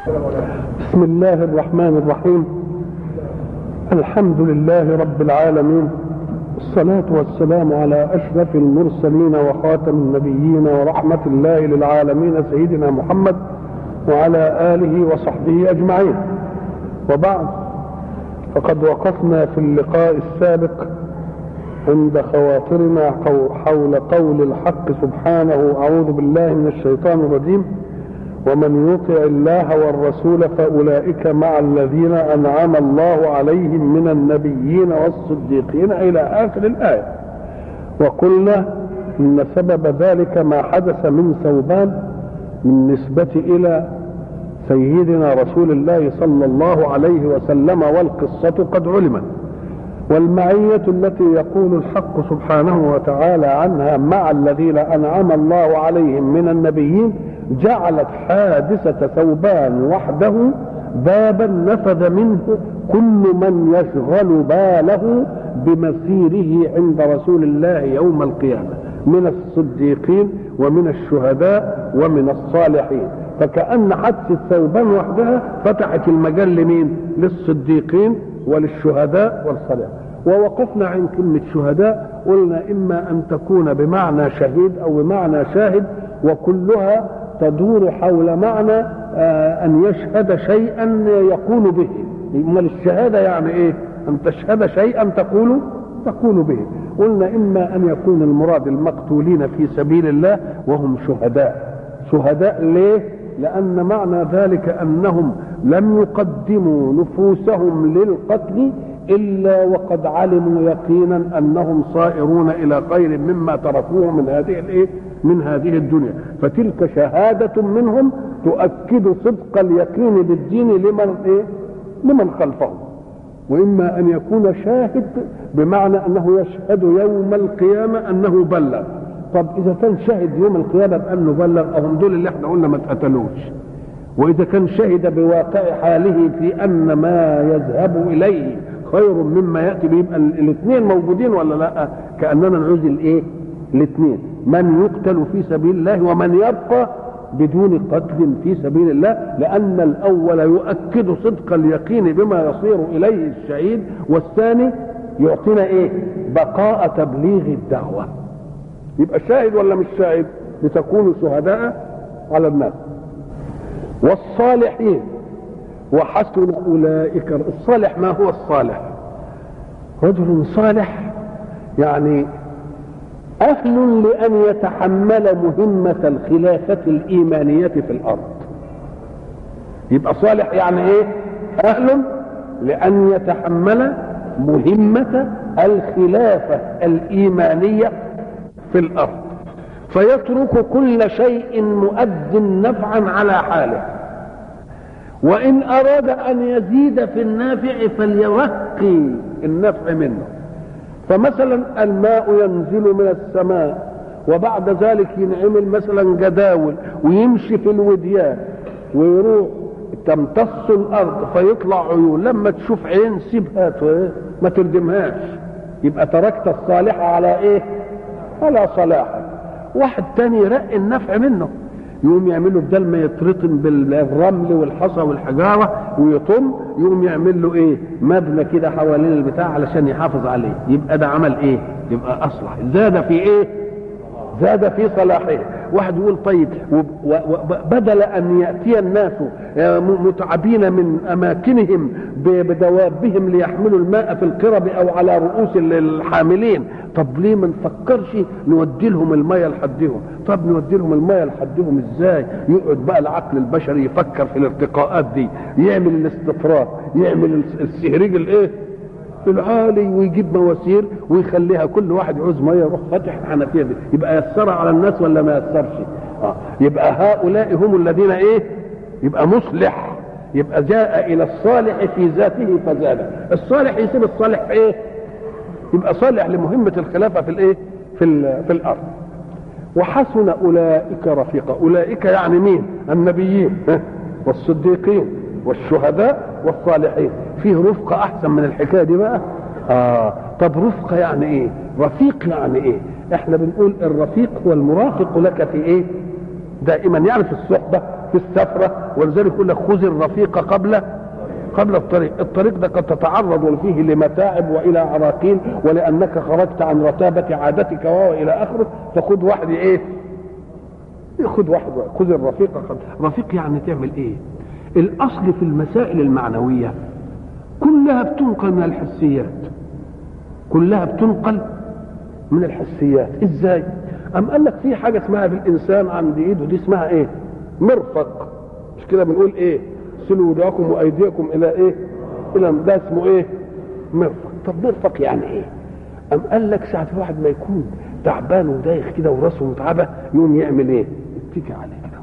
بسم الله الرحمن الرحيم الحمد لله رب العالمين الصلاة والسلام على أشرف المرسلين وخاتم النبيين ورحمة الله للعالمين سيدنا محمد وعلى آله وصحبه أجمعين وبعد فقد وقفنا في اللقاء السابق عند خواطرنا حول قول الحق سبحانه أعوذ بالله من الشيطان الرجيم ومن يطع الله والرسول فأولئك مع الذين أنعم الله عليهم من النبيين والصديقين إلى آخر الآية وقلنا إن سبب ذلك ما حدث من ثوبان بالنسبة إلى سيدنا رسول الله صلى الله عليه وسلم والقصة قد علمت والمعية التي يقول الحق سبحانه وتعالى عنها مع الذين أنعم الله عليهم من النبيين جعلت حادثة ثوبان وحده بابا نفذ منه كل من يشغل باله بمسيره عند رسول الله يوم القيامة من الصديقين ومن الشهداء ومن الصالحين فكأن حادثة ثوبان وحدها فتحت المجال لمين للصديقين وللشهداء والصالحين ووقفنا عن كلمة شهداء قلنا إما أن تكون بمعنى شهيد أو بمعنى شاهد وكلها تدور حول معنى آه أن يشهد شيئا يقول به أمال الشهادة يعني إيه أن تشهد شيئا تقول تقول به قلنا إما أن يكون المراد المقتولين في سبيل الله وهم شهداء شهداء ليه لأن معنى ذلك أنهم لم يقدموا نفوسهم للقتل إلا وقد علموا يقينا أنهم صائرون إلى خير مما تركوه من هذه الإيه؟ من هذه الدنيا فتلك شهادة منهم تؤكد صدق اليقين بالدين لمن إيه؟ لمن خلفهم وإما أن يكون شاهد بمعنى أنه يشهد يوم القيامة أنه بلغ طب إذا كان شهد يوم القيامة بأنه بلغ أهم دول اللي احنا قلنا ما اتقتلوش وإذا كان شهد بواقع حاله في أن ما يذهب إليه خير مما ياتي به يبقى الاثنين موجودين ولا لا كاننا نعوز الايه الاثنين من يقتل في سبيل الله ومن يبقى بدون قتل في سبيل الله لان الاول يؤكد صدق اليقين بما يصير اليه الشهيد والثاني يعطينا ايه بقاء تبليغ الدعوه يبقى شاهد ولا مش شاهد لتكونوا شهداء على الناس والصالحين وحسن أولئك الصالح ما هو الصالح رجل صالح يعني أهل لأن يتحمل مهمة الخلافة الإيمانية في الأرض يبقى صالح يعني إيه أهل لأن يتحمل مهمة الخلافة الإيمانية في الأرض فيترك كل شيء مؤد نفعا على حاله وإن أراد أن يزيد في النافع فليرقي النفع منه فمثلا الماء ينزل من السماء وبعد ذلك ينعمل مثلا جداول ويمشي في الوديان ويروح تمتص الارض فيطلع عيون لما تشوف عين سيبها ما تردمهاش يبقى تركت الصالح على ايه على صلاحه واحد تاني يرقي النفع منه يقوم يعمل له بدل ما يترطم بالرمل والحصى والحجاره ويطم يقوم يعمل له ايه مبنى كده حوالين البتاع علشان يحافظ عليه يبقى ده عمل ايه يبقى اصلح زاد في ايه زاد في صلاحه واحد يقول طيب بدل ان ياتي الناس متعبين من اماكنهم بدوابهم ليحملوا الماء في القرب او على رؤوس الحاملين طب ليه ما نفكرش نودي لهم الميه لحدهم طب نودي لهم الميه لحدهم ازاي يقعد بقى العقل البشري يفكر في الارتقاءات دي يعمل الاستفراغ يعمل السهريج الايه العالي ويجيب مواسير ويخليها كل واحد يعوز ميه يروح فاتح الحنفيه دي يبقى يسرها على الناس ولا ما يسرش آه. يبقى هؤلاء هم الذين ايه يبقى مصلح يبقى جاء الى الصالح في ذاته فزاد الصالح يسيب الصالح في ايه يبقى صالح لمهمه الخلافه في الايه في في الارض وحسن اولئك رفيقا اولئك يعني مين النبيين والصديقين والشهداء والصالحين فيه رفقة أحسن من الحكاية دي بقى آه طب رفقة يعني إيه رفيق يعني إيه احنا بنقول الرفيق هو المرافق لك في إيه دائما يعني في الصحبه في السفره ولذلك يقول لك خذ الرفيق قبل قبل الطريق الطريق ده قد تتعرض فيه لمتاعب والى عراقيل ولانك خرجت عن رتابه عادتك والى اخره فخذ واحد ايه خذ واحد خذ الرفيق قبل رفيق يعني تعمل ايه الاصل في المسائل المعنويه كلها بتنقل من الحسيات كلها بتنقل من الحسيات ازاي ام قال لك في حاجه اسمها في الانسان عند ايده دي اسمها ايه مرفق مش كده بنقول ايه سلوا وجوهكم وايديكم الى ايه الى ده اسمه ايه مرفق طب مرفق يعني ايه ام قال لك ساعه الواحد ما يكون تعبان ودايخ كده وراسه متعبه يقوم يعمل ايه يتكي عليه كده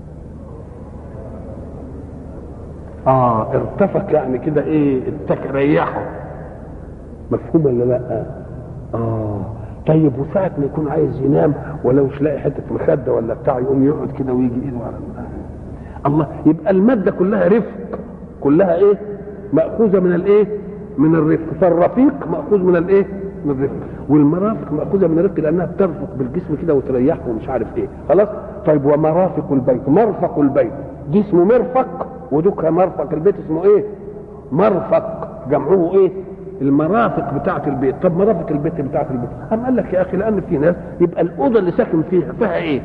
اه ارتفق يعني كده ايه اتك ريحه مفهوم ولا لا اه طيب وساعة ما يكون عايز ينام ولو مش لاقي حتة مخدة ولا بتاع يقوم يقعد كده ويجي ايده على المخدة. الله يبقى المادة كلها رفق كلها ايه مأخوذة من الايه من الرفق فالرفيق مأخوذ من الايه من الرفق والمرافق مأخوذة من الرفق لأنها بترفق بالجسم كده وتريحه ومش عارف ايه خلاص طيب ومرافق البيت مرفق البيت دي اسمه مرفق ودك مرفق البيت اسمه ايه مرفق جمعه ايه المرافق بتاعة البيت طب مرافق البيت بتاعة البيت أم قال لك يا أخي لأن في ناس يبقى الأوضة اللي ساكن فيها فيها إيه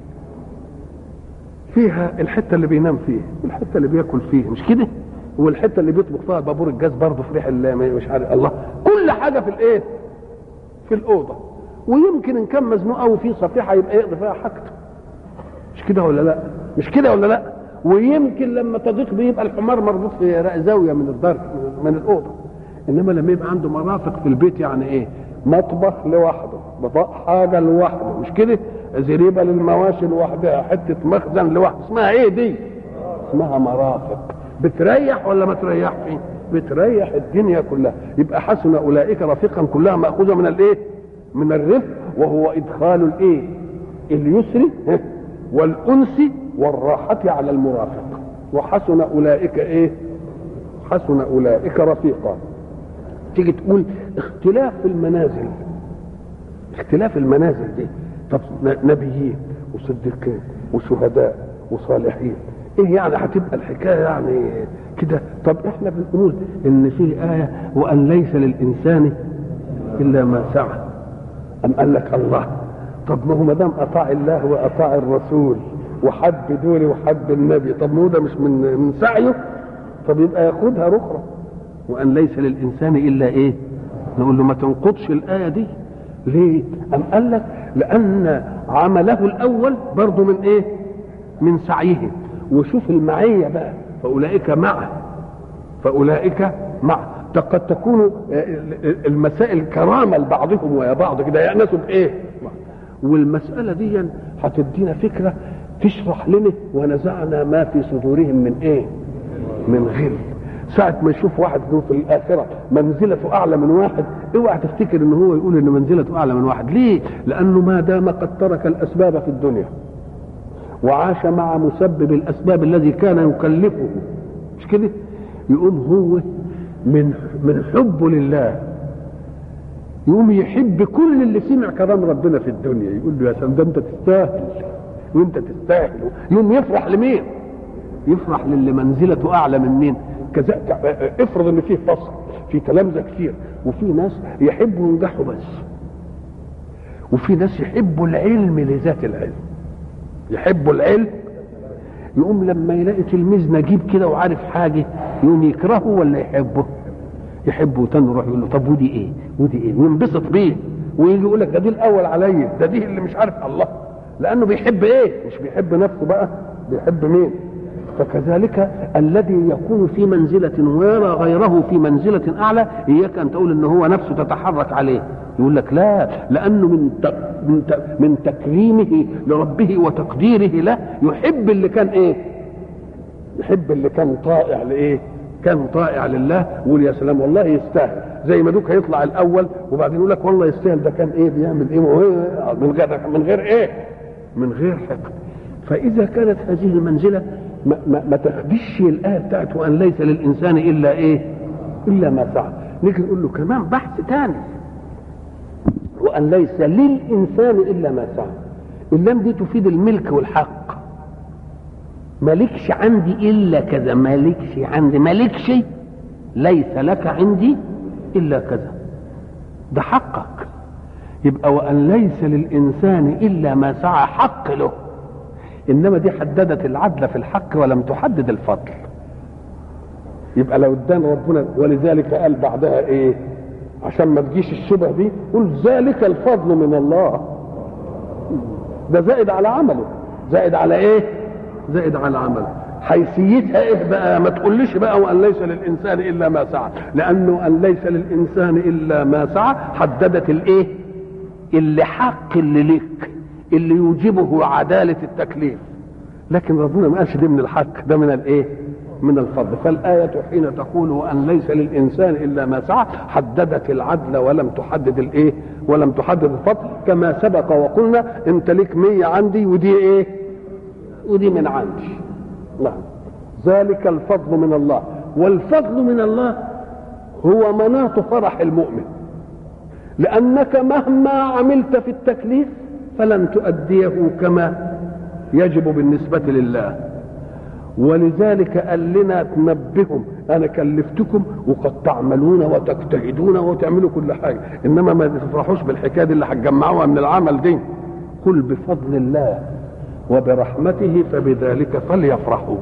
فيها الحتة اللي بينام فيها والحتة اللي بياكل فيها مش كده والحتة اللي بيطبخ فيها بابور الجاز برضه في ريح مش عارف الله كل حاجة في الإيه في الأوضة ويمكن إن كان مزنوق أو في صفيحة يبقى يقضي فيها حاجته مش كده ولا لا مش كده ولا لا ويمكن لما تضيق بيبقى الحمار مربوط في زاوية من الدار من الأوضة انما لما يبقى عنده مرافق في البيت يعني ايه مطبخ لوحده بطاق حاجه لوحده مش كده زريبه للمواشي لوحدها حته مخزن لوحده اسمها ايه دي اسمها مرافق بتريح ولا ما تريحش بتريح الدنيا كلها يبقى حسن اولئك رفيقا كلها ماخوذه من الايه من الرفق وهو ادخال الايه اليسر والانس والراحه على المرافق وحسن اولئك ايه حسن اولئك رفيقا تيجي تقول اختلاف في المنازل اختلاف المنازل دي طب نبيين وصديقين وشهداء وصالحين ايه يعني هتبقى الحكايه يعني كده طب احنا بنقول ان في ايه وان ليس للانسان الا ما سعى ام قال لك الله طب ما هو ما دام اطاع الله واطاع الرسول وحب دول وحب النبي طب ما هو ده مش من من سعيه طب يبقى ياخدها رخرة وان ليس للانسان الا ايه نقول له ما تنقضش الايه دي ليه ام قال لك لان عمله الاول برضه من ايه من سعيه وشوف المعيه بقى فاولئك معه فاولئك معه قد تكون المسائل كرامه لبعضهم ويا بعض كده يأنسوا بايه والمساله دي هتدينا فكره تشرح لنا ونزعنا ما في صدورهم من ايه من غل ساعة ما يشوف واحد في الآخرة منزلته أعلى من واحد اوعى تفتكر إن هو يقول إن منزلته أعلى من واحد ليه؟ لأنه ما دام قد ترك الأسباب في الدنيا وعاش مع مسبب الأسباب الذي كان يكلفه مش كده؟ يقوم هو من من حبه لله يقوم يحب كل اللي سمع كلام ربنا في الدنيا يقول له يا سلام ده انت تستاهل وانت تستاهل يقوم يفرح لمين؟ يفرح للي منزلته اعلى من مين؟ كذا افرض ان فيه فصل في تلامذه كتير وفي ناس يحبوا ينجحوا بس وفي ناس يحبوا العلم لذات العلم يحبوا العلم يقوم لما يلاقي تلميذ نجيب كده وعارف حاجه يقوم يكرهه ولا يحبه؟ يحبه وتاني يروح يقول له طب ودي ايه؟ ودي ايه؟ وينبسط بيه ويجي يقول لك ده دي الاول عليا ده دي اللي مش عارف الله لانه بيحب ايه؟ مش بيحب نفسه بقى بيحب مين؟ فكذلك الذي يكون في منزلة ويرى غيره في منزلة أعلى إياك أن تقول إن هو نفسه تتحرك عليه يقول لك لا لأنه من من من تكريمه لربه وتقديره له يحب اللي كان إيه؟ يحب اللي كان طائع لإيه؟ كان طائع لله ويقول يا سلام والله يستاهل زي ما دوك هيطلع الأول وبعدين يقول لك والله يستاهل ده كان إيه بيعمل إيه من غير من غير إيه؟ من غير حقد فإذا كانت هذه المنزلة ما, ما, ما تخدش الآية بتاعت وأن ليس للإنسان إلا إيه إلا ما سعى نيجي نقول له كمان بحث تاني وأن ليس للإنسان إلا ما سعى اللام دي تفيد الملك والحق مالكش عندي الا كذا مالكش عندي مالكش ليس لك عندي الا كذا ده حقك يبقى وان ليس للانسان الا ما سعى حق له انما دي حددت العدل في الحق ولم تحدد الفضل يبقى لو ادانا ربنا ولذلك قال بعدها ايه عشان ما تجيش الشبه دي قل ذلك الفضل من الله ده زائد على عمله زائد على ايه زائد على عمله حيثيتها ايه بقى ما تقوليش بقى وان ليس للانسان الا ما سعى لانه ان ليس للانسان الا ما سعى حددت الايه اللي حق اللي لك اللي يوجبه عدالة التكليف لكن ربنا ما قالش دي من الحق ده من الايه من الفضل فالآية حين تقول وأن ليس للإنسان إلا ما سعى حددت العدل ولم تحدد الإيه ولم تحدد الفضل كما سبق وقلنا أنت لك مية عندي ودي إيه ودي من عندي نعم ذلك الفضل من الله والفضل من الله هو مناط فرح المؤمن لأنك مهما عملت في التكليف فلن تؤديه كما يجب بالنسبة لله ولذلك قال لنا تنبههم انا كلفتكم وقد تعملون وتجتهدون وتعملوا كل حاجه انما ما تفرحوش بالحكايه دي اللي هتجمعوها من العمل دي قل بفضل الله وبرحمته فبذلك فليفرحوا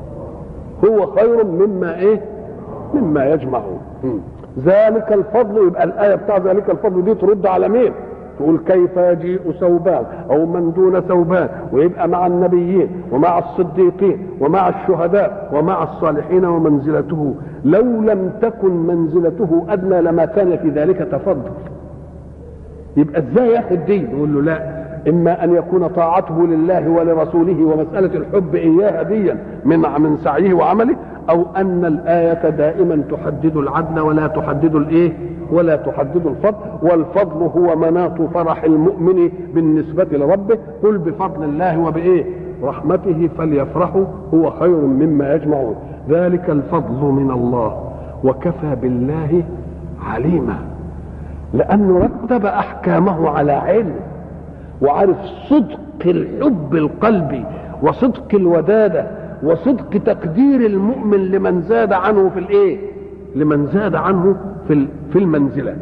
هو خير مما ايه مما يجمعون ذلك الفضل يبقى الايه بتاع ذلك الفضل دي ترد على مين تقول كيف يجيء ثوبان او من دون ثوبان ويبقى مع النبيين ومع الصديقين ومع الشهداء ومع الصالحين ومنزلته لو لم تكن منزلته ادنى لما كان في ذلك تفضل يبقى ازاي ياخد دي يقول له لا اما ان يكون طاعته لله ولرسوله ومساله الحب اياها ديا من من سعيه وعمله او ان الايه دائما تحدد العدل ولا تحدد الايه ولا تحدد الفضل والفضل هو مناط فرح المؤمن بالنسبه لربه قل بفضل الله وبايه رحمته فليفرحوا هو خير مما يجمعون ذلك الفضل من الله وكفى بالله عليما لانه رتب احكامه على علم وعرف صدق الحب القلبي وصدق الوداده وصدق تقدير المؤمن لمن زاد عنه في الايه لمن زاد عنه في في المنزله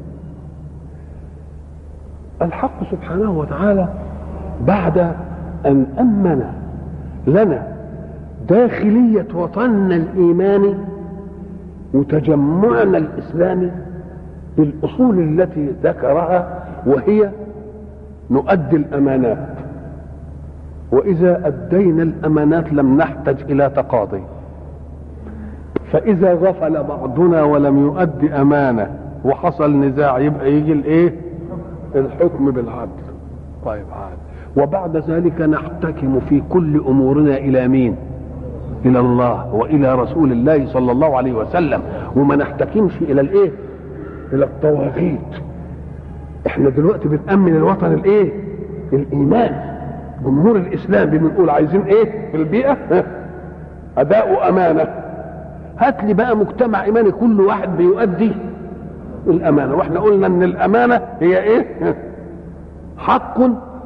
الحق سبحانه وتعالى بعد ان امن لنا داخليه وطننا الايماني وتجمعنا الاسلامي بالاصول التي ذكرها وهي نؤدي الامانات واذا ادينا الامانات لم نحتج الى تقاضي فاذا غفل بعضنا ولم يؤد امانه وحصل نزاع يبقى يجي الايه الحكم بالعدل طيب عادل وبعد ذلك نحتكم في كل امورنا الى مين الى الله والى رسول الله صلى الله عليه وسلم وما نحتكمش الى الايه الى الطواغيت احنا دلوقتي بنأمن الوطن الايه الايمان جمهور الاسلام بنقول عايزين ايه في البيئه اداء امانه هات لي بقى مجتمع ايماني كل واحد بيؤدي الامانه واحنا قلنا ان الامانه هي ايه حق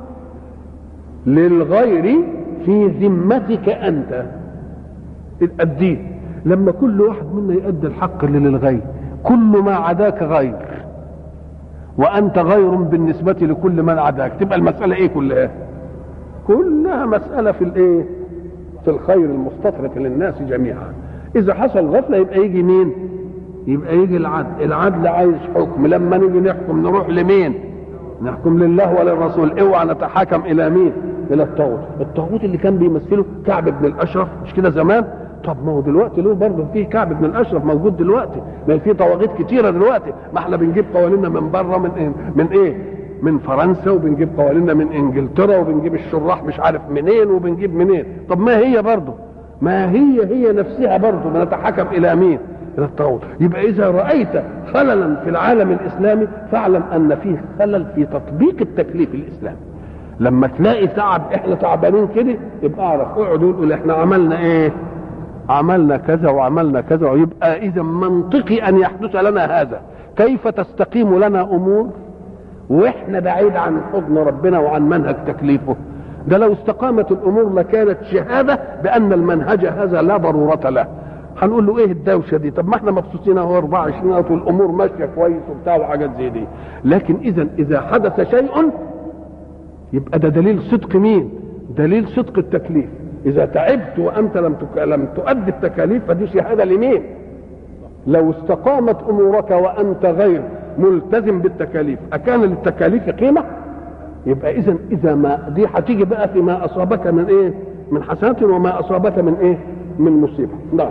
للغير في ذمتك انت الدين لما كل واحد منا يؤدي الحق اللي للغير كل ما عداك غير وانت غير بالنسبه لكل من عداك تبقى المساله ايه كلها كلها مساله في الايه في الخير المستطرق للناس جميعا اذا حصل غفله يبقى يجي مين يبقى يجي العدل العدل عايز حكم لما نيجي نحكم نروح لمين نحكم لله وللرسول اوعى نتحاكم الى مين الى الطاغوت الطاغوت اللي كان بيمثله كعب بن الاشرف مش كده زمان طب ما هو دلوقتي له برضه فيه كعب بن الاشرف موجود دلوقتي ما في طواغيت كتيره دلوقتي ما احنا بنجيب قوانيننا من بره من إيه؟ من ايه من فرنسا وبنجيب قوانيننا من انجلترا وبنجيب الشراح مش عارف منين وبنجيب منين طب ما هي برضه ما هي هي نفسها برضه بنتحكم الى مين الى الطاغوت يبقى اذا رايت خللا في العالم الاسلامي فاعلم ان فيه خلل في تطبيق التكليف الاسلامي لما تلاقي تعب احنا تعبانين كده يبقى اعرف اقعدوا قول احنا عملنا ايه عملنا كذا وعملنا كذا ويبقى اذا منطقي ان يحدث لنا هذا كيف تستقيم لنا امور واحنا بعيد عن حضن ربنا وعن منهج تكليفه ده لو استقامت الامور لكانت شهاده بان المنهج هذا لا ضروره له هنقول له ايه الدوشه دي طب ما احنا مبسوطين اهو 24 ساعه والامور ماشيه كويس وبتاع وحاجات زي دي لكن اذا اذا حدث شيء يبقى ده دليل صدق مين دليل صدق التكليف اذا تعبت وانت لم تك... لم تؤدي التكاليف فدي شهاده لمين لو استقامت امورك وانت غير ملتزم بالتكاليف اكان للتكاليف قيمه يبقى اذا اذا ما دي هتيجي بقى فيما اصابك من ايه من حسنات وما اصابك من ايه من مصيبه نعم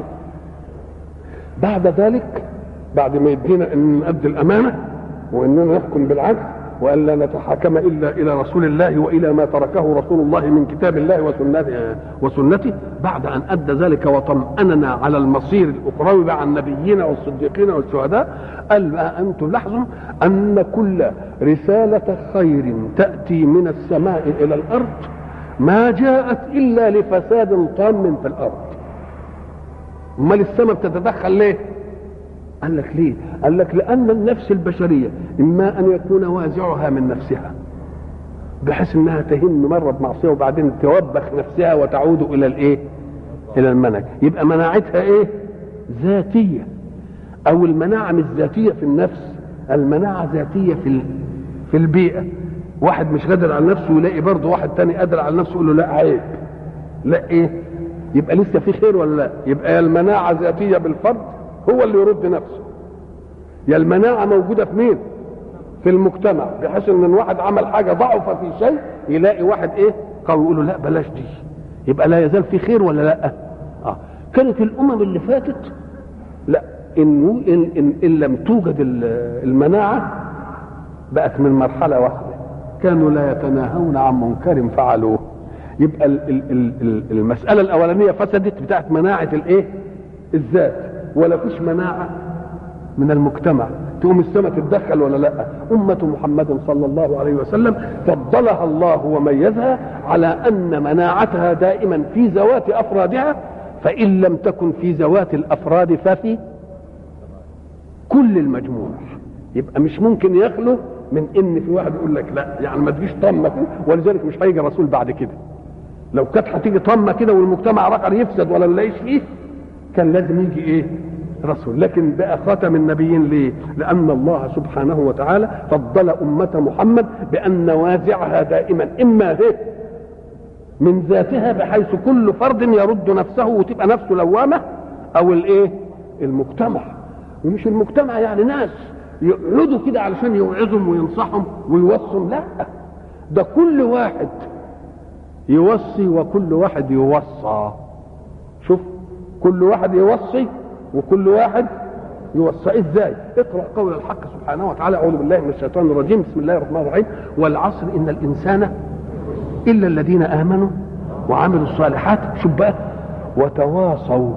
بعد ذلك بعد ما يدينا ان نؤدي الامانه واننا نحكم بالعدل وان لا نتحاكم الا الى رسول الله والى ما تركه رسول الله من كتاب الله وسنته وسنته بعد ان ادى ذلك وطمأننا على المصير الاخروي مع النبيين والصديقين والشهداء قال بقى انتم لاحظوا ان كل رساله خير تاتي من السماء الى الارض ما جاءت الا لفساد طام في الارض امال السماء بتتدخل ليه قال لك ليه قال لك لان النفس البشريه اما ان يكون وازعها من نفسها بحيث انها تهم مره بمعصيه وبعدين توبخ نفسها وتعود الى الايه الى المنهج يبقى مناعتها ايه ذاتيه او المناعه مش ذاتيه في النفس المناعه ذاتيه في في البيئه واحد مش قادر على نفسه يلاقي برضه واحد تاني قادر على نفسه يقول له لا عيب لا ايه يبقى لسه في خير ولا لا يبقى يا المناعه ذاتيه بالفرد هو اللي يرد نفسه يا المناعه موجوده في مين في المجتمع بحيث ان واحد عمل حاجه ضعف في شيء يلاقي واحد ايه قوي يقول له لا بلاش دي يبقى لا يزال في خير ولا لا اه كانت الامم اللي فاتت لا إن, إن, إن, إن لم توجد المناعة بقت من مرحلة واحدة كانوا لا يتناهون عن منكر فعلوه يبقى ال ال ال المسألة الأولانية فسدت بتاعت مناعة الإيه؟ الذات ولا فيش مناعة من المجتمع تقوم السماء تتدخل ولا لا أمة محمد صلى الله عليه وسلم فضلها الله وميزها على أن مناعتها دائما في ذوات أفرادها فإن لم تكن في ذوات الأفراد ففي كل المجموع يبقى مش ممكن يخلو من ان في واحد يقول لك لا يعني ما تجيش طمه كده ولذلك مش هيجي رسول بعد كده لو كانت هتيجي طمه كده والمجتمع رقر يفسد ولا نلاقيش فيه كان لازم يجي ايه رسول لكن بقى خاتم النبيين ليه لان الله سبحانه وتعالى فضل امه محمد بان وازعها دائما اما هي من ذاتها بحيث كل فرد يرد نفسه وتبقى نفسه لوامه او الايه المجتمع ومش المجتمع يعني ناس يقعدوا كده علشان يوعظهم وينصحهم ويوصهم لا ده كل واحد يوصي وكل واحد يوصى شوف كل واحد يوصي وكل واحد يوصى ازاي اقرا قول الحق سبحانه وتعالى اعوذ بالله من الشيطان الرجيم بسم الله الرحمن الرحيم والعصر ان الانسان الا الذين امنوا وعملوا الصالحات شوف بقى وتواصوا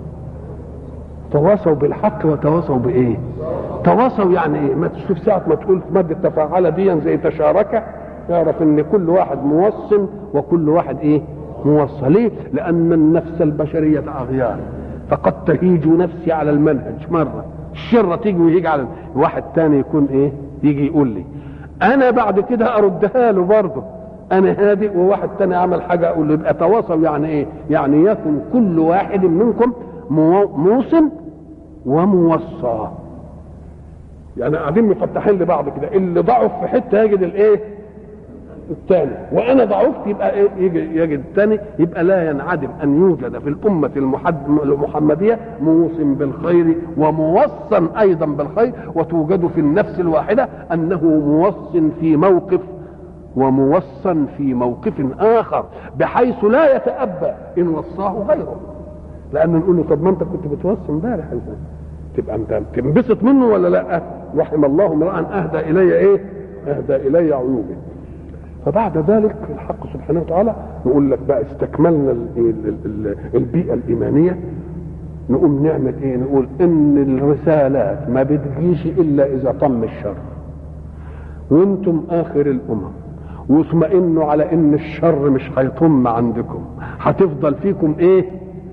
تواصوا بالحق وتواصوا بايه تواصوا يعني ايه ما تشوف ساعه ما تقول في ماده تفاعل دي زي تشارك يعرف ان كل واحد موصل وكل واحد ايه موصل ليه لان النفس البشريه اغيار فقد تهيج نفسي على المنهج مره الشره تيجي ويجي على واحد تاني يكون ايه يجي يقول لي انا بعد كده اردها له برضه انا هادئ وواحد تاني عمل حاجه اقول له يبقى تواصل يعني ايه يعني يكن كل واحد منكم موصم وموصى يعني قاعدين مفتحين لبعض كده اللي ضعف في حته يجد الايه الثاني وانا ضعفت يبقى إيه يجي يجد الثاني يبقى لا ينعدم ان يوجد في الامه المحد المحمديه موصم بالخير وموصى ايضا بالخير وتوجد في النفس الواحده انه موص في موقف وموصى في موقف اخر بحيث لا يتأبى ان وصاه غيره لان نقول له طب ما انت كنت بتوصي امبارح تبقى انت تنبسط منه ولا لا رحم الله امرا اهدى الي ايه اهدى الي عيوبه فبعد ذلك الحق سبحانه وتعالى نقول لك بقى استكملنا البيئه الايمانيه نقوم نعمل ايه نقول ان الرسالات ما بتجيش الا اذا طم الشر وانتم اخر الامم واطمئنوا على ان الشر مش هيطم عندكم هتفضل فيكم ايه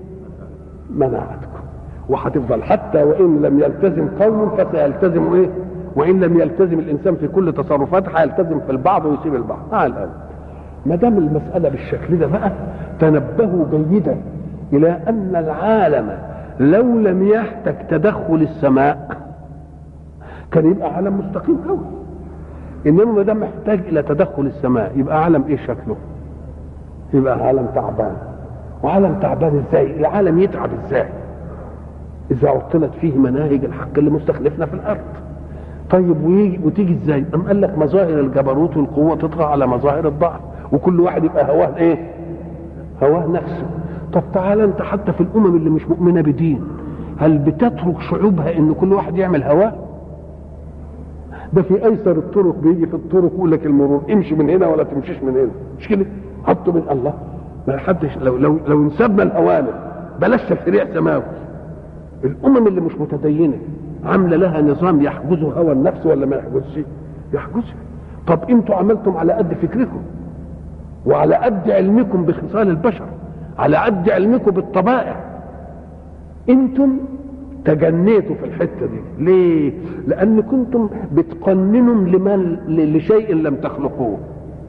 مناعتكم وهتفضل حتى وان لم يلتزم قوم فسيلتزم ايه وان لم يلتزم الانسان في كل تصرفاته هيلتزم في البعض ويسيب البعض تعال الان ما دام المساله بالشكل ده بقى تنبهوا جيدا الى ان العالم لو لم يحتج تدخل السماء كان يبقى عالم مستقيم قوي انما ما دام محتاج الى تدخل السماء يبقى عالم ايه شكله يبقى عالم تعبان وعالم تعبان ازاي العالم يتعب ازاي اذا عطلت فيه مناهج الحق اللي مستخلفنا في الارض طيب ويجي وتيجي ازاي ام قال لك مظاهر الجبروت والقوه تطغى على مظاهر الضعف وكل واحد يبقى هواه ايه هواه نفسه طب تعالى انت حتى في الامم اللي مش مؤمنه بدين هل بتترك شعوبها ان كل واحد يعمل هواه ده في ايسر الطرق بيجي في الطرق يقول لك المرور امشي من هنا ولا تمشيش من هنا مش كده حطوا من الله ما حدش لو لو لو انسبنا الاوامر بلاش تشريع سماوي الامم اللي مش متدينه عامله لها نظام يحجزه هوى النفس ولا ما يحجزش يحجزه طب انتوا عملتم على قد فكركم وعلى قد علمكم بخصال البشر على قد علمكم بالطبائع انتم تجنيتوا في الحته دي ليه لان كنتم بتقننوا لمن لشيء لم تخلقوه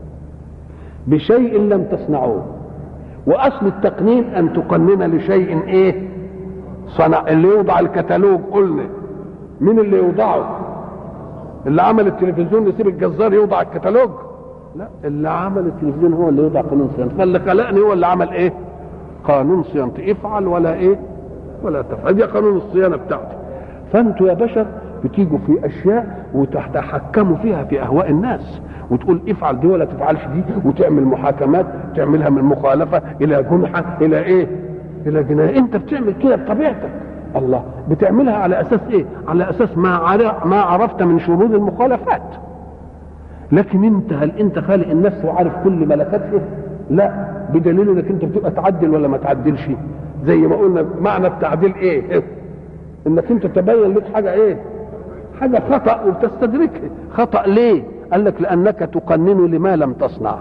بشيء لم تصنعوه واصل التقنين ان تقنن لشيء ايه صنع اللي يوضع الكتالوج قلنا مين اللي يوضعه اللي عمل التلفزيون يسيب الجزار يوضع الكتالوج لا اللي عمل التلفزيون هو اللي يوضع قانون صيانته فاللي خلقني هو اللي عمل ايه قانون صيانتي افعل ولا ايه ولا تفعل دي قانون الصيانه بتاعتي فانتوا يا بشر بتيجوا في اشياء وتتحكموا فيها في اهواء الناس وتقول افعل دي ولا تفعلش دي وتعمل محاكمات تعملها من مخالفه الى جنحه الى ايه الى جنايه انت بتعمل كده بطبيعتك الله بتعملها على اساس ايه على اساس ما ما عرفت من شروط المخالفات لكن انت هل انت خالق النفس وعارف كل ملكاتها لا بدليل انك انت بتبقى تعدل ولا ما تعدلش زي ما قلنا معنى التعديل ايه انك انت تبين لك حاجه ايه حاجه خطا وبتستدركها خطا ليه قال لك لانك تقنن لما لم تصنع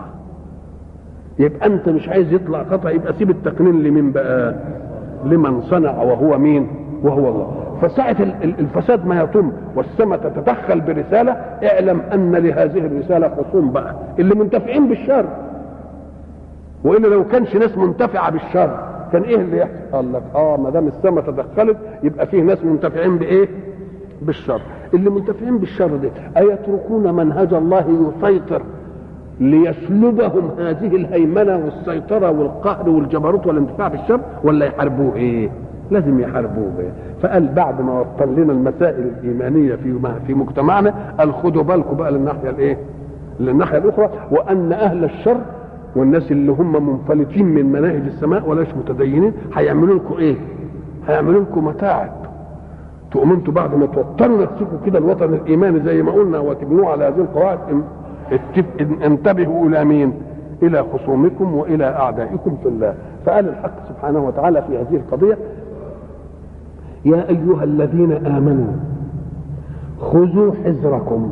يبقى انت مش عايز يطلع خطا يبقى سيب التقنين لمين بقى لمن صنع وهو مين وهو الله فساعة الفساد ما يتم والسماء تتدخل برسالة اعلم أن لهذه الرسالة خصوم بقى اللي منتفعين بالشر وإلا لو كانش ناس منتفعة بالشر كان إيه اللي يحصل؟ قال لك آه ما دام السماء تدخلت يبقى فيه ناس منتفعين بإيه؟ بالشر اللي منتفعين بالشر ده أيتركون منهج الله يسيطر ليسلبهم هذه الهيمنه والسيطره والقهر والجبروت والانتفاع بالشر ولا يحاربوه ايه؟ لازم يحاربوه إيه؟ فقال بعد ما وصل لنا المسائل الايمانيه في في مجتمعنا قال خدوا بالكم بقى للناحيه الايه؟ للناحيه الاخرى وان اهل الشر والناس اللي هم منفلتين من مناهج السماء ولاش متدينين هيعملوا لكم ايه؟ هيعملوا لكم متاعب تقوموا انتوا بعد ما توطنوا نفسكم كده الوطن الايماني زي ما قلنا وتبنوه على هذه القواعد انتبهوا الى مين الى خصومكم والى اعدائكم في الله فقال الحق سبحانه وتعالى في هذه القضيه يا ايها الذين امنوا خذوا حذركم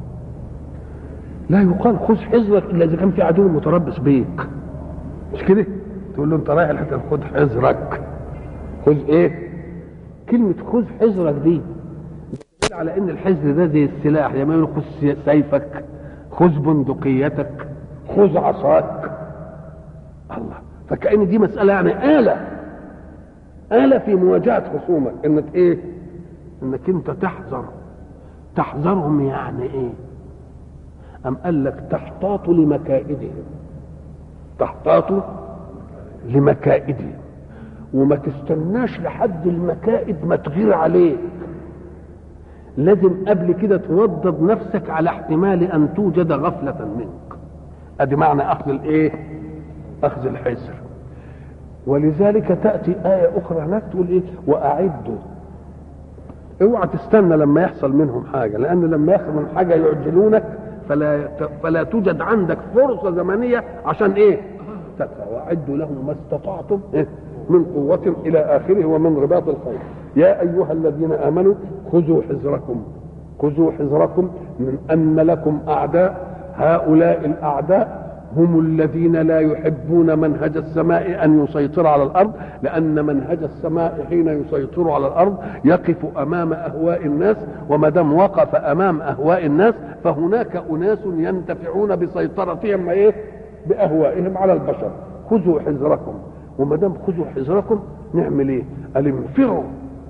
لا يقال خذ حذرك الا اذا كان في عدو متربص بيك مش كده تقول له انت رايح الحته خذ حذرك خذ ايه كلمه خذ حذرك دي على ان الحذر ده زي السلاح زي ما يقول خذ سيفك خذ بندقيتك خذ عصاك الله فكأن دي مسألة يعني آلة آلة في مواجهة خصومك انك ايه انك انت تحذر تحذرهم يعني ايه أم قال لك تحتاط لمكائدهم تحتاط لمكائدهم وما تستناش لحد المكائد ما تغير عليك لازم قبل كده توضب نفسك على احتمال ان توجد غفلة منك ادي معنى اخذ الايه اخذ الحذر ولذلك تأتي آية أخرى هناك تقول إيه وأعدوا اوعى تستنى لما يحصل منهم حاجة لأن لما يحصل منهم حاجة يعجلونك فلا فلا توجد عندك فرصة زمنية عشان إيه؟ تدفع وأعدوا لهم ما استطعتم إيه؟ من قوة إلى آخره ومن رباط الخير يا أيها الذين آمنوا خذوا حذركم خذوا حذركم من أن لكم أعداء هؤلاء الأعداء هم الذين لا يحبون منهج السماء أن يسيطر على الأرض لأن منهج السماء حين يسيطر على الأرض يقف أمام أهواء الناس وما دام وقف أمام أهواء الناس فهناك أناس ينتفعون بسيطرتهم إيه؟ باهوائهم على البشر خذوا حذركم وما دام خذوا حذركم نعمل ايه؟ قال انفروا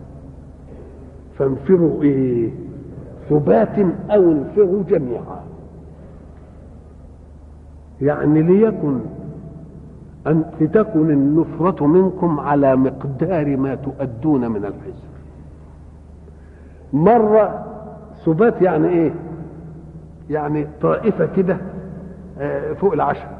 فانفروا ايه؟ ثبات او انفروا جميعا يعني ليكن أن لتكن النفرة منكم على مقدار ما تؤدون من الحزب مرة ثبات يعني ايه يعني طائفة كده فوق العشر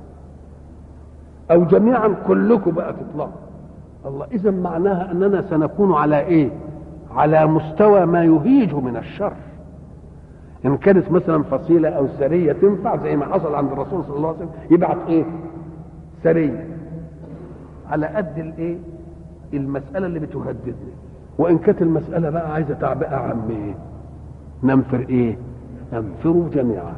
او جميعا كلكم بقى تطلعوا الله اذا معناها اننا سنكون على ايه على مستوى ما يهيج من الشر ان كانت مثلا فصيله او سريه تنفع زي ما حصل عند الرسول صلى الله عليه وسلم يبعث ايه سريه على قد الايه المساله اللي بتهددني وان كانت المساله بقى عايزه تعبئه عن ايه ننفر ايه ننفروا جميعا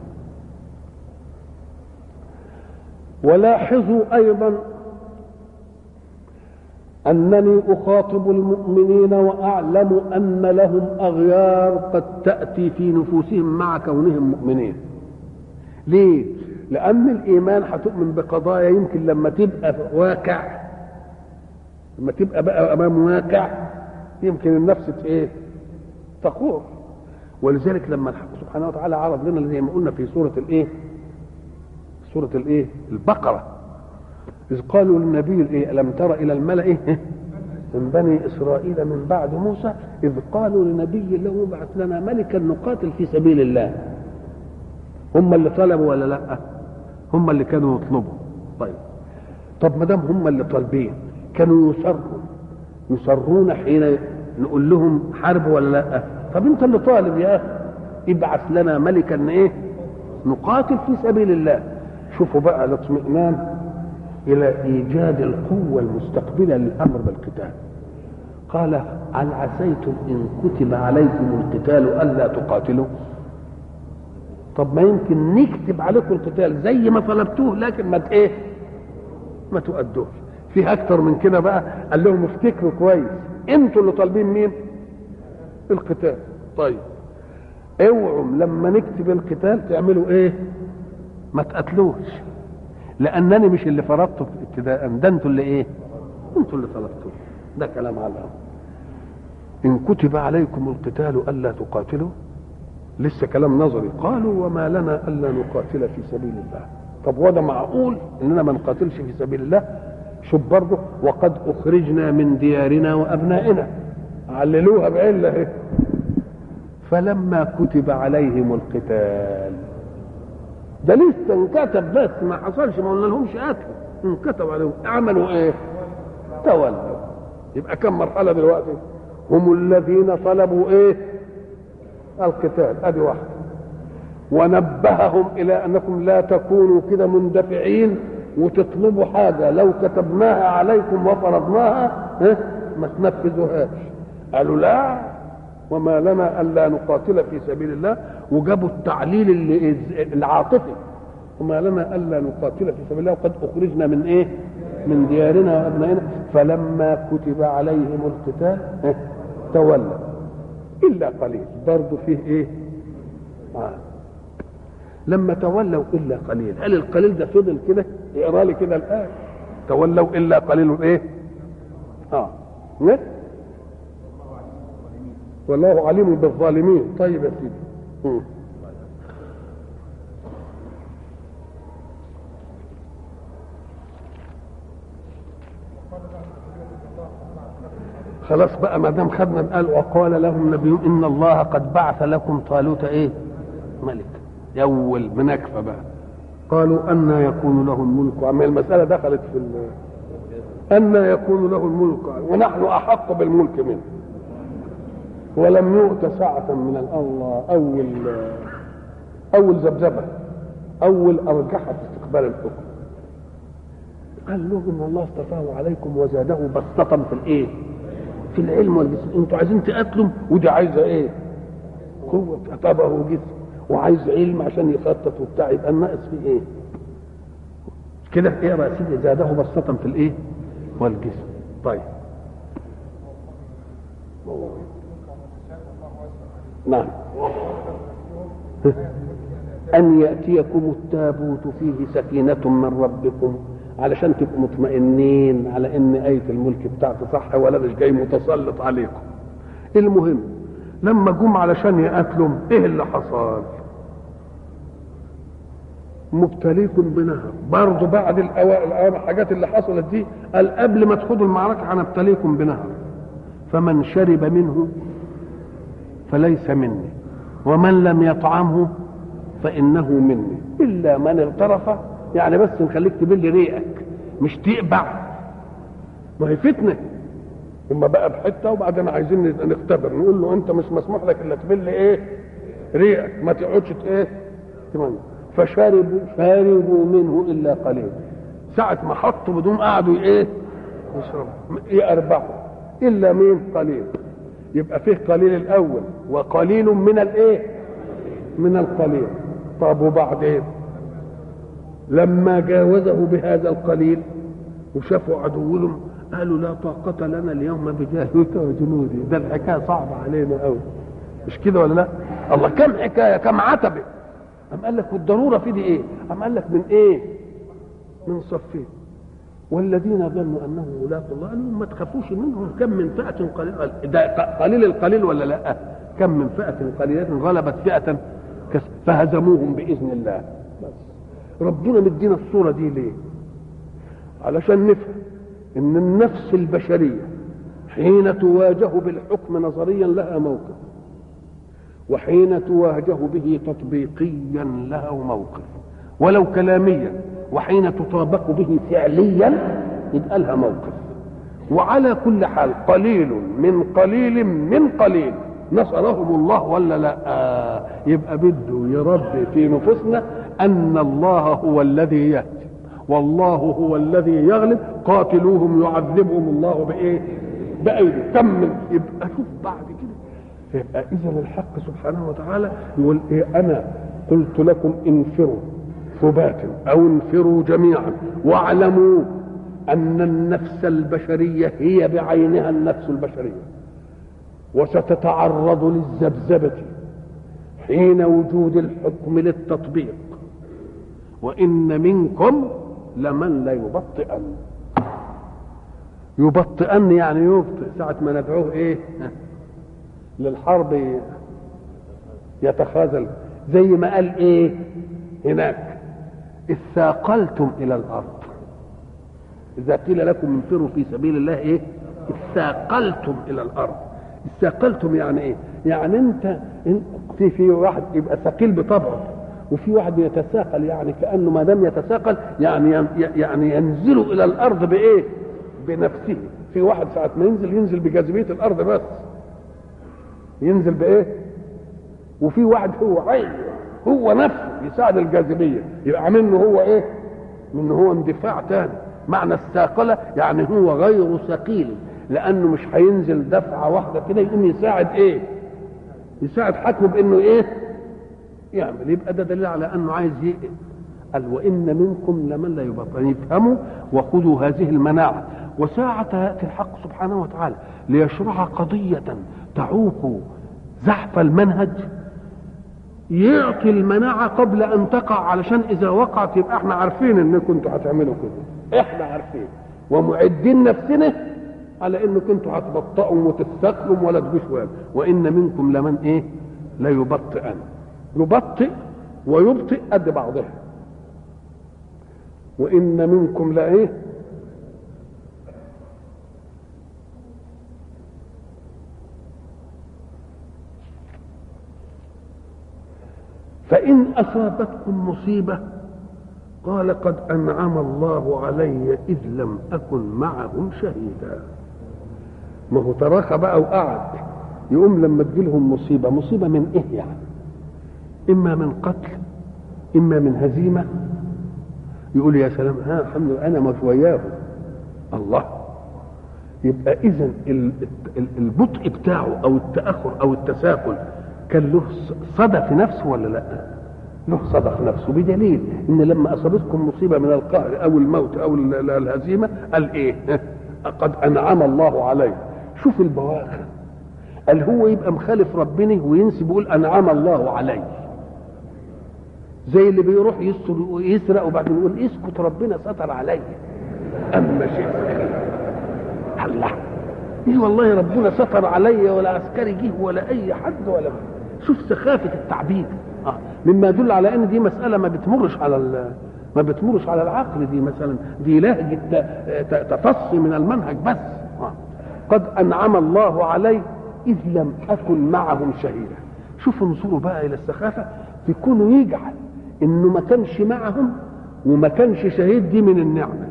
ولاحظوا ايضا انني اخاطب المؤمنين واعلم ان لهم اغيار قد تاتي في نفوسهم مع كونهم مؤمنين ليه لان الايمان هتؤمن بقضايا يمكن لما تبقى واقع لما تبقى بقى امام واقع يمكن النفس ايه تخور ولذلك لما الحق سبحانه وتعالى عرض لنا زي ما قلنا في سوره الايه سوره الايه البقره إذ قالوا للنبي الإيه ألم تر إلى الملأ إيه؟ من بني إسرائيل من بعد موسى إذ قالوا لنبي له ابعث لنا ملكا نقاتل في سبيل الله هم اللي طلبوا ولا لا هم اللي كانوا يطلبوا طيب طب ما دام هم اللي طالبين كانوا يصروا يصرون حين نقول لهم حرب ولا لا طب انت اللي طالب يا اخي ابعث لنا ملكا ايه نقاتل في سبيل الله شوفوا بقى الاطمئنان الى ايجاد القوه المستقبله للامر بالقتال قال هل عسيتم ان كتب عليكم القتال الا تقاتلوا طب ما يمكن نكتب عليكم القتال زي ما طلبتوه لكن ما ايه ما تؤدوش في اكتر من كده بقى قال لهم افتكروا كويس انتوا اللي طالبين مين القتال طيب اوعوا لما نكتب القتال تعملوا ايه ما تقتلوش لانني مش اللي فرضته ابتداء ده انتوا اللي ايه انتوا اللي طلبتوه ده كلام على الامر ان كتب عليكم القتال الا تقاتلوا لسه كلام نظري قالوا وما لنا الا نقاتل في سبيل الله طب وده معقول اننا ما نقاتلش في سبيل الله شوف برضه وقد اخرجنا من ديارنا وابنائنا عللوها بعله اهي فلما كتب عليهم القتال ده لسه انكتب بس ما حصلش ما قلنا لهمش قتل انكتب عليهم عملوا ايه تولوا يبقى كم مرحله دلوقتي هم الذين طلبوا ايه القتال ادي واحده ونبههم الى انكم لا تكونوا كده مندفعين وتطلبوا حاجه لو كتبناها عليكم وفرضناها إيه؟ ما تنفذوهاش قالوا لا وما لنا الا نقاتل في سبيل الله وجابوا التعليل اللي العاطفي وما لنا الا نقاتل في سبيل الله وقد اخرجنا من ايه؟ من ديارنا وابنائنا فلما كتب عليهم القتال إيه؟ تولوا الا قليل برضه فيه ايه؟ آه. لما تولوا الا قليل هل القليل ده فضل كده؟ اقرا لي كده الايه تولوا الا قليل ايه؟ اه نه؟ والله عليم بالظالمين طيب يا سيدي م. خلاص بقى ما دام خدنا قال وقال لهم نبيهم ان الله قد بعث لكم طالوت ايه؟ ملك يول منكفه بقى قالوا أن يكون له الملك عما المسألة دخلت في أن يكون له الملك ونحن أحق بالملك منه ولم يؤت سعة من الله أول أول ذبذبة أول أرجحة في استقبال الحكم قال له إن الله اصطفاه عليكم وزاده بسطة في الإيه؟ في العلم والجسم أنتوا عايزين تقاتلوا ودي عايزة إيه؟ قوة طبعه جسم وعايز علم عشان يخطط وبتاع يبقى الناقص فيه ايه؟ كده ايه يا سيدي زاده بسطة في الايه؟ والجسم طيب نعم ان ياتيكم التابوت فيه سكينه من ربكم علشان تبقوا مطمئنين على ان ايه الملك بتاعتي صح ولا مش جاي متسلط عليكم المهم لما جم علشان يقاتلوا ايه اللي حصل مبتليكم بنهر برضه بعد الاوائل الحاجات اللي حصلت دي قال قبل ما تخوضوا المعركه هنبتليكم بنهر فمن شرب منه فليس مني ومن لم يطعمه فانه مني الا من اغترف يعني بس نخليك تبل ريقك مش تقبع ما هي فتنه هما بقى بحته وبعدين عايزين نختبر نقول له انت مش مسموح لك الا تبل ايه ريقك ما تقعدش ايه تمنى فشربوا شربوا منه الا قليل ساعة ما حطوا بدون قعدوا ايه يشربوا يأربعوا الا مين قليل يبقى فيه قليل الاول وقليل من الايه من القليل طب وبعدين لما جاوزه بهذا القليل وشافوا عدوهم قالوا لا طاقة لنا اليوم بجالوت وجنودي ده الحكاية صعبة علينا قوي مش كده ولا لا الله كم حكاية كم عتبة أم قال لك والضرورة في دي إيه أم قال لك من إيه من صفين والذين ظنوا انهم ملاقوا الله قالوا ما تخافوش منهم كم من فئه قليله ده قليل القليل ولا لا كم من فئه قليله غلبت فئه فهزموهم باذن الله بس ربنا مدينا الصوره دي ليه علشان نفهم ان النفس البشريه حين تواجه بالحكم نظريا لها موقف وحين تواجه به تطبيقيا لها موقف ولو كلاميا وحين تطابق به فعليا يبقى لها موقف وعلى كل حال قليل من قليل من قليل نصرهم الله ولا لا آه يبقى بده يربي في نفوسنا ان الله هو الذي يهدي والله هو الذي يغلب قاتلوهم يعذبهم الله بايه بايدي كمل يبقى شوف بعد كده يبقى اذا الحق سبحانه وتعالى يقول ايه انا قلت لكم انفروا ثبات او انفروا جميعا واعلموا ان النفس البشريه هي بعينها النفس البشريه وستتعرض للذبذبه حين وجود الحكم للتطبيق وان منكم لمن ليبطئن يبطئن يعني يبطئ ساعة ما ندعوه ايه للحرب يتخاذل زي ما قال ايه هناك اثاقلتم الى الارض اذا قيل لكم انفروا في سبيل الله ايه اثاقلتم الى الارض اثاقلتم يعني ايه يعني انت في في واحد يبقى ثقيل بطبعه وفي واحد يتساقل يعني كانه ما دام يتساقل يعني يعني ينزل الى الارض بايه بنفسه في واحد ساعه ما ينزل ينزل بجاذبيه الارض بس ينزل بايه وفي واحد هو عين هو نفسه يساعد الجاذبيه يبقى منه هو ايه منه هو اندفاع تاني معنى الثاقله يعني هو غير ثقيل لانه مش هينزل دفعه واحده كده يقوم يساعد ايه يساعد حكمه بانه ايه يعمل يبقى ده دليل على انه عايز يقل قال وان منكم لمن لا يبطل يفهموا وخذوا هذه المناعه وساعة يأتي الحق سبحانه وتعالى ليشرع قضية تعوق زحف المنهج يعطي المناعة قبل أن تقع علشان إذا وقعت يبقى احنا عارفين إنكم انتوا هتعملوا كده احنا عارفين ومعدين نفسنا على إنكم انتوا هتبطئوا وتستقلوا ولا تجوش وإن منكم لمن إيه لا يبطئن يبطئ ويبطئ قد بعضها وإن منكم لإيه فإن أصابتكم مصيبة قال قد أنعم الله علي إذ لم أكن معهم شهيدا ما هو تراخى بقى وقعد يقوم لما تجيلهم مصيبة مصيبة من إيه يعني إما من قتل إما من هزيمة يقول يا سلام ها الحمد لله أنا مش وياهم الله يبقى إذا البطء بتاعه أو التأخر أو التساهل كان له صدى في نفسه ولا لا له صدى في نفسه بدليل ان لما اصابتكم مصيبه من القهر او الموت او الهزيمه قال ايه قد انعم الله علي شوف البواخر قال هو يبقى مخالف ربنا وينسب يقول انعم الله علي زي اللي بيروح يسرق ويسرق وبعدين يقول اسكت ربنا ستر عليا اما شيء الله ايه والله ربنا ستر عليا ولا عسكري جه ولا اي حد ولا شوف سخافه التعبير آه. مما يدل على ان دي مساله ما بتمرش على ما بتمرش على العقل دي مثلا دي لهجه تفصي من المنهج بس آه. قد انعم الله علي اذ لم اكن معهم شهيدا شوفوا انظروا بقى الى السخافه في كونه يجعل انه ما كانش معهم وما كانش شهيد دي من النعمه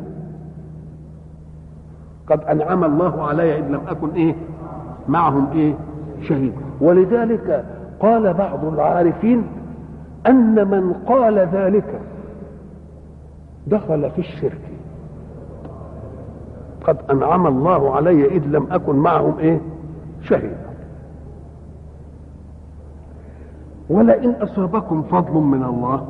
قد انعم الله علي اذ لم اكن ايه معهم ايه شهيد ولذلك قال بعض العارفين ان من قال ذلك دخل في الشرك قد انعم الله علي اذ لم اكن معهم ايه شهيدا ولئن اصابكم فضل من الله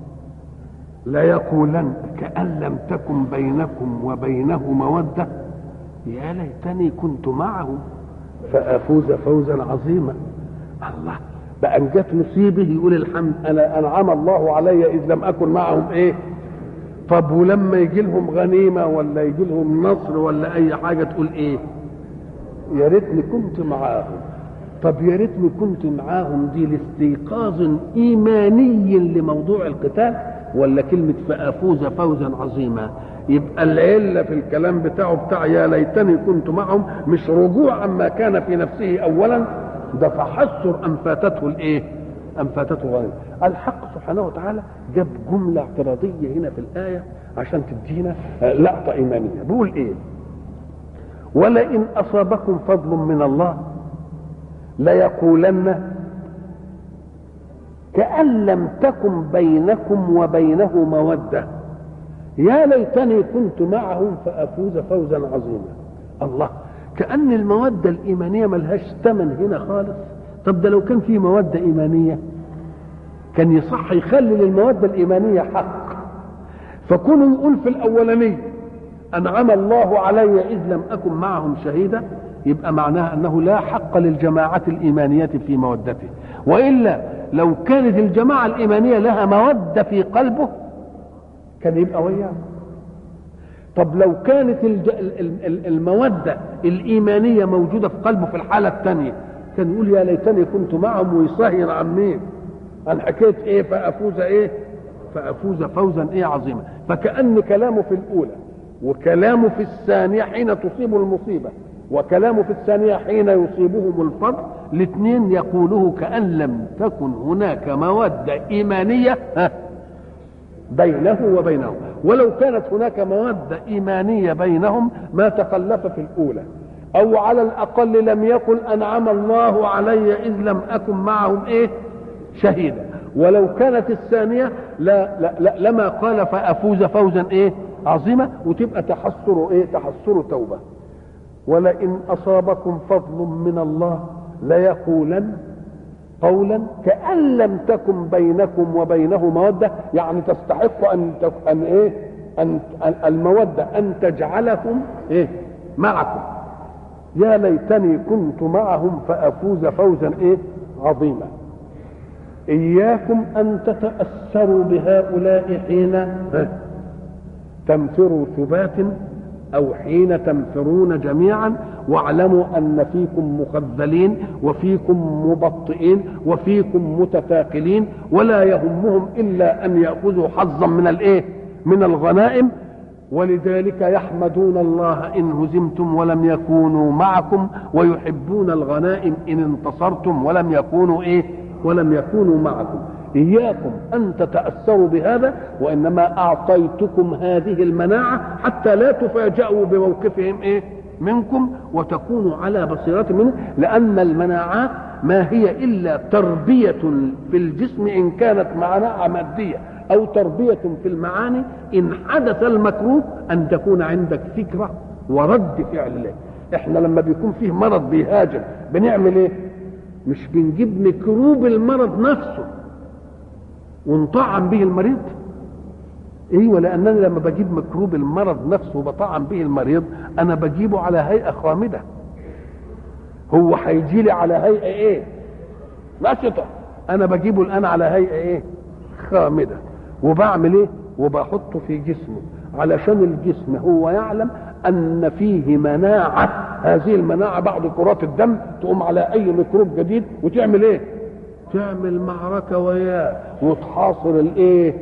ليقولن كأن لم تكن بينكم وبينه مودة يا ليتني كنت معهم فأفوز فوزا عظيما الله بقى ان جت مصيبه يقول الحمد انا انعم الله علي اذ لم اكن معهم ايه طب ولما يجي لهم غنيمه ولا يجي لهم نصر ولا اي حاجه تقول ايه يا ريتني كنت معاهم طب يا ريتني كنت معاهم دي لاستيقاظ ايماني لموضوع القتال ولا كلمه فافوز فوزا عظيما يبقى العله في الكلام بتاعه بتاع يا ليتني كنت معهم مش رجوع عما كان في نفسه اولا ده تحسر ان فاتته الايه؟ ان فاتته غنيمه. الحق سبحانه وتعالى جاب جمله اعتراضيه هنا في الايه عشان تدينا لقطه ايمانيه بيقول ايه؟ ولئن اصابكم فضل من الله ليقولن كأن لم تكن بينكم وبينه مودة يا ليتني كنت معهم فأفوز فوزا عظيما الله كأن المودة الإيمانية ملهاش ثمن هنا خالص طب ده لو كان في مودة إيمانية كان يصح يخلي للمودة الإيمانية حق فكونوا يقول في الأولانية أنعم الله علي إذ لم أكن معهم شهيدا يبقى معناها أنه لا حق للجماعة الإيمانية في مودته وإلا لو كانت الجماعة الإيمانية لها مودة في قلبه كان يبقى وياه طب لو كانت المودة الإيمانية موجودة في قلبه في الحالة الثانية كان يقول يا ليتني كنت معهم ويصهر عن مين عن حكاية ايه فأفوز ايه فأفوز فوزا ايه عظيما فكأن كلامه في الأولى وكلامه في الثانية حين تصيب المصيبة وكلامه في الثانية حين يصيبهم الفضل الاثنين يقوله كأن لم تكن هناك مودة إيمانية بينه وبينهم ولو كانت هناك مودة إيمانية بينهم ما تخلف في الأولى أو على الأقل لم يقل أنعم الله علي إذ لم أكن معهم إيه شهيدا ولو كانت الثانية لا, لا, لا لما قال فأفوز فوزا إيه عظيمة وتبقى تحسر إيه تحسر توبة ولئن أصابكم فضل من الله ليقولن قولا كأن لم تكن بينكم وبينه مودة يعني تستحق أن أن إيه أن المودة أن تجعلكم إيه معكم يا ليتني كنت معهم فأفوز فوزا إيه عظيما إياكم أن تتأثروا بهؤلاء حين تنفروا ثبات أو حين تنفرون جميعا واعلموا أن فيكم مخذلين وفيكم مبطئين وفيكم متثاقلين ولا يهمهم إلا أن يأخذوا حظا من الإيه؟ من الغنائم ولذلك يحمدون الله إن هزمتم ولم يكونوا معكم ويحبون الغنائم إن انتصرتم ولم يكونوا إيه؟ ولم يكونوا معكم إياكم أن تتأثروا بهذا وإنما أعطيتكم هذه المناعة حتى لا تفاجأوا بموقفهم إيه منكم وتكونوا على بصيرة منه لأن المناعات ما هي إلا تربية في الجسم إن كانت مناعة مادية أو تربية في المعاني إن حدث المكروه أن تكون عندك فكرة ورد فعل له احنا لما بيكون فيه مرض بيهاجم بنعمل ايه مش بنجيب ميكروب المرض نفسه ونطعم به المريض ايوه لانني لما بجيب ميكروب المرض نفسه وبطعم به المريض انا بجيبه على هيئه خامده هو هيجي لي على هيئه ايه نشطه انا بجيبه الان على هيئه ايه خامده وبعمل ايه وبحطه في جسمه علشان الجسم هو يعلم ان فيه مناعه هذه المناعه بعد كرات الدم تقوم على اي ميكروب جديد وتعمل ايه تعمل معركه وياه وتحاصر الايه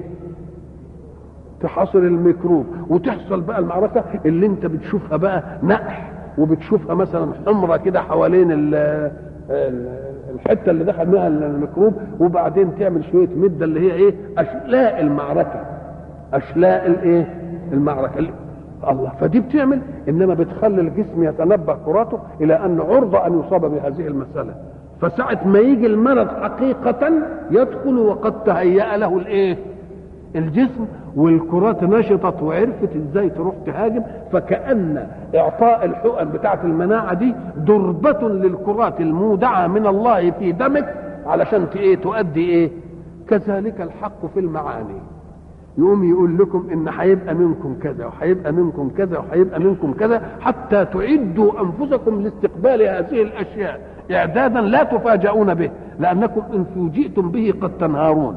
تحاصر الميكروب وتحصل بقى المعركه اللي انت بتشوفها بقى نقح وبتشوفها مثلا حمره كده حوالين ال الحته اللي دخل منها الميكروب وبعدين تعمل شويه مده اللي هي ايه اشلاء المعركه اشلاء الايه المعركه الله فدي بتعمل انما بتخلي الجسم يتنبه كراته الى ان عرضه ان يصاب بهذه المساله فساعة ما يجي المرض حقيقة يدخل وقد تهيأ له الايه؟ الجسم والكرات نشطت وعرفت ازاي تروح تهاجم فكأن اعطاء الحقن بتاعة المناعة دي ضربة للكرات المودعة من الله في دمك علشان ايه تؤدي ايه؟ كذلك الحق في المعاني يقوم يقول لكم ان هيبقى منكم كذا وهيبقى منكم كذا وهيبقى منكم كذا حتى تعدوا انفسكم لاستقبال هذه الاشياء اعدادا لا تفاجؤون به لانكم ان فوجئتم به قد تنهارون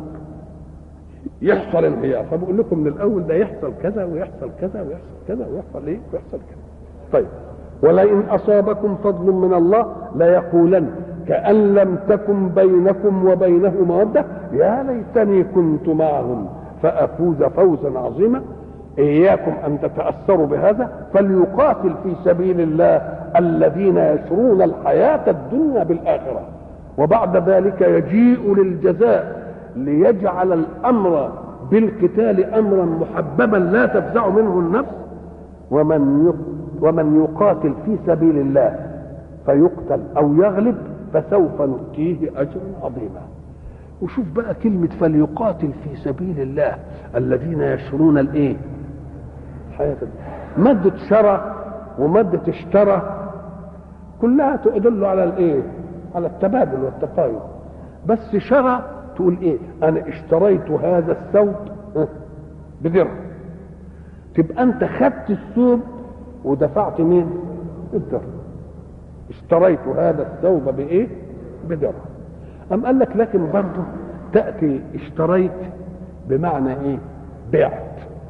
يحصل انهيار فبقول لكم من الاول ده يحصل كذا ويحصل كذا ويحصل كذا ويحصل ايه ويحصل كذا طيب ولئن اصابكم فضل من الله ليقولن كان لم تكن بينكم وبينه موده يا ليتني كنت معهم فافوز فوزا عظيما اياكم ان تتاثروا بهذا فليقاتل في سبيل الله الذين يشرون الحياه الدنيا بالاخره وبعد ذلك يجيء للجزاء ليجعل الامر بالقتال امرا محببا لا تفزع منه النفس ومن ومن يقاتل في سبيل الله فيقتل او يغلب فسوف نؤتيه اجرا عظيما وشوف بقى كلمة فليقاتل في سبيل الله الذين يشرون الايه حياة مادة شرى ومادة اشترى كلها تدل على الايه على التبادل والتقايض بس شرى تقول ايه انا اشتريت هذا الثوب بدرهم تبقى انت خدت الثوب ودفعت مين الدرهم اشتريت هذا الثوب بايه بدرهم أم قال لك لكن برضه تأتي اشتريت بمعنى إيه؟ بعت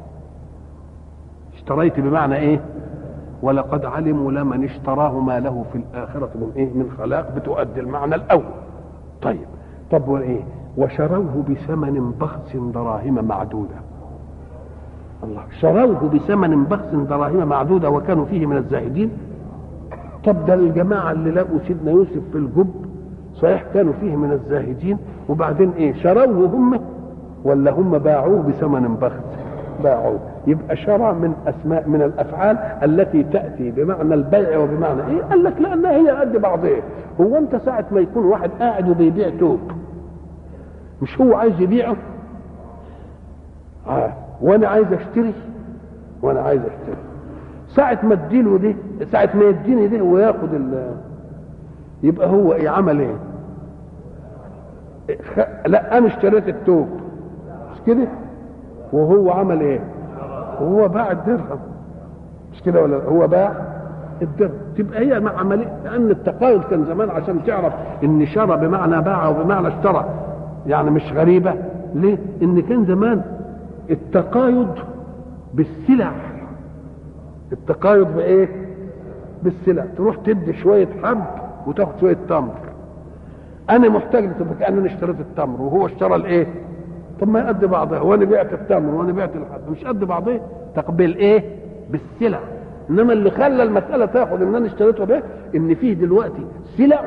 اشتريت بمعنى إيه؟ ولقد علموا لمن اشتراه ما له في الآخرة من إيه؟ من خلاق بتؤدي المعنى الأول. طيب طب وإيه؟ وشروه بثمن بخس دراهم معدودة. الله شروه بثمن بخس دراهم معدودة وكانوا فيه من الزاهدين. طب ده الجماعة اللي لقوا سيدنا يوسف في الجب صحيح كانوا فيه من الزاهدين وبعدين ايه شروه هم ولا هم باعوه بثمن بخس باعوه يبقى شرى من اسماء من الافعال التي تاتي بمعنى البيع وبمعنى ايه قال لك لانها هي قد بعضها هو انت ساعه ما يكون واحد قاعد وبيبيع توب مش هو عايز يبيعه آه. وانا عايز اشتري وانا عايز اشتري ساعة ما اديله دي ساعة ما يديني دي وياخد ال يبقى هو ايه عمل ايه لا انا اشتريت التوب مش كده وهو عمل ايه وهو باع الدرهم مش كده ولا هو باع الدرهم تبقى هي مع عمليه لان التقايض كان زمان عشان تعرف ان شرى بمعنى باع وبمعنى اشترى يعني مش غريبه ليه ان كان زمان التقايض بالسلع التقايض بايه بالسلع تروح تدي شويه حب وتاخد شويه تمر انا محتاج تبقى كانني اشتريت التمر وهو اشترى الايه طب ما قد بعضها وانا بعت التمر وانا بعت الحب مش قد بعضها تقبل ايه بالسلع انما اللي خلى المساله تاخد ان انا اشتريته ده ان فيه دلوقتي سلع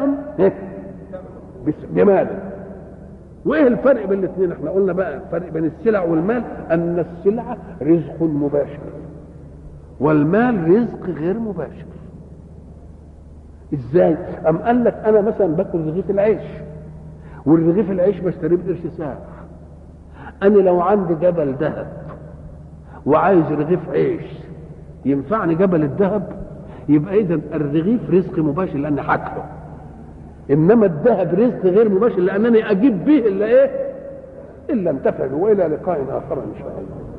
بمال وايه الفرق بين الاثنين احنا قلنا بقى الفرق بين السلع والمال ان السلعه رزق مباشر والمال رزق غير مباشر ازاي ام قال لك انا مثلا باكل رغيف العيش والرغيف العيش بشتريه بقرش ساعه انا لو عندي جبل ذهب وعايز رغيف عيش ينفعني جبل الذهب يبقى اذا الرغيف رزق مباشر لاني هاكله انما الذهب رزق غير مباشر لانني اجيب به الا ايه الا انتفع والى لقاء اخر ان شاء الله